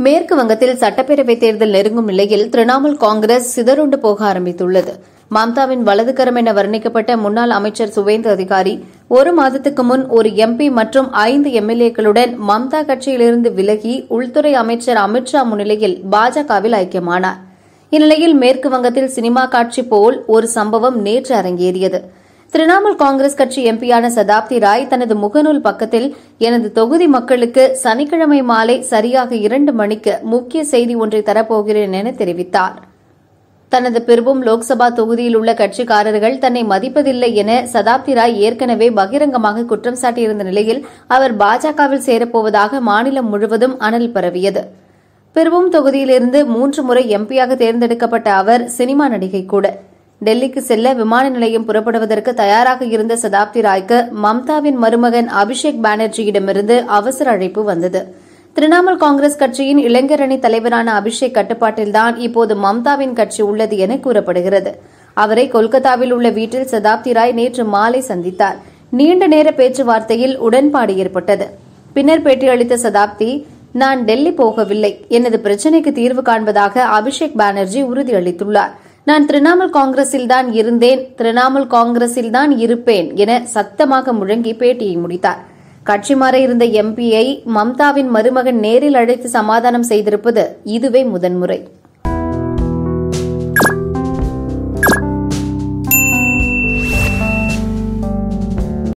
மேற்கு வங்கத்தில் சட்டப்பேரவைத் தேர்தல் நெருங்கும் நிலையில் திரிணாமுல் காங்கிரஸ் சிதறுண்டு போக ஆரம்பித்துள்ளது மம்தாவின் வலதுகரம் என வர்ணிக்கப்பட்ட முன்னாள் அமைச்சர் சுவேந்து அதிகாரி ஒரு மாதத்துக்கு முன் ஒரு எம்பி மற்றும் ஐந்து எம்எல்ஏக்களுடன் மம்தா கட்சியிலிருந்து விலகி உள்துறை அமைச்சர் அமித்ஷா முன்னிலையில் பாஜகவில் ஐக்கியமானார் இந்நிலையில் மேற்கு வங்கத்தில் சினிமா காட்சி போல் ஒரு சம்பவம் நேற்று அரங்கேறியது திரிணாமுல் காங்கிரஸ் கட்சி எம்பியான சதாப்தி ராய் தனது முகநூல் பக்கத்தில் எனது தொகுதி மக்களுக்கு சனிக்கிழமை மாலை சரியாக இரண்டு மணிக்கு முக்கிய செய்தி ஒன்றை தரப்போகிறேன் என தெரிவித்தார் தனது பெரும்பும் லோக்சபா தொகுதியில் உள்ள கட்சிக்காரர்கள் தன்னை மதிப்பதில்லை என சதாப்தி ராய் ஏற்கனவே பகிரங்கமாக குற்றம் சாட்டியிருந்த நிலையில் அவர் பாஜகவில் சேரப்போவதாக மாநிலம் முழுவதும் அனல் பரவியது பெரும்பும் தொகுதியிலிருந்து மூன்று முறை எம்பியாக தேர்ந்தெடுக்கப்பட்ட அவர் சினிமா நடிகை கூட டெல்லிக்கு செல்ல விமான நிலையம் புறப்படுவதற்கு தயாராக இருந்த சதாப்தி ராய்க்கு மம்தாவின் மருமகன் அபிஷேக் பானர்ஜியிடமிருந்து அவசர அழைப்பு வந்தது திரிணாமுல் காங்கிரஸ் கட்சியின் இளைஞர் அணி தலைவரான அபிஷேக் கட்டுப்பாட்டில்தான் இப்போது மம்தாவின் கட்சி உள்ளது என கூறப்படுகிறது அவரை கொல்கத்தாவில் உள்ள வீட்டில் சதாப்தி ராய் நேற்று மாலை சந்தித்தார் நீண்ட நேர பேச்சுவார்த்தையில் உடன்பாடு ஏற்பட்டது பின்னர் பேட்டியளித்த சதாப்தி நான் டெல்லி போகவில்லை எனது பிரச்சினைக்கு தீர்வு காண்பதாக அபிஷேக் பானர்ஜி உறுதியளித்துள்ளார் நான் திரிணாமுல் காங்கிரஸில்தான் இருந்தேன் திரிணாமுல் காங்கிரஸில்தான் இருப்பேன் என சத்தமாக முழங்கி பேட்டியை முடித்தார் கட்சி மாற இருந்த எம்பியை மம்தாவின் மருமகன் நேரில் அழைத்து சமாதானம் செய்திருப்பது இதுவே முதன்முறை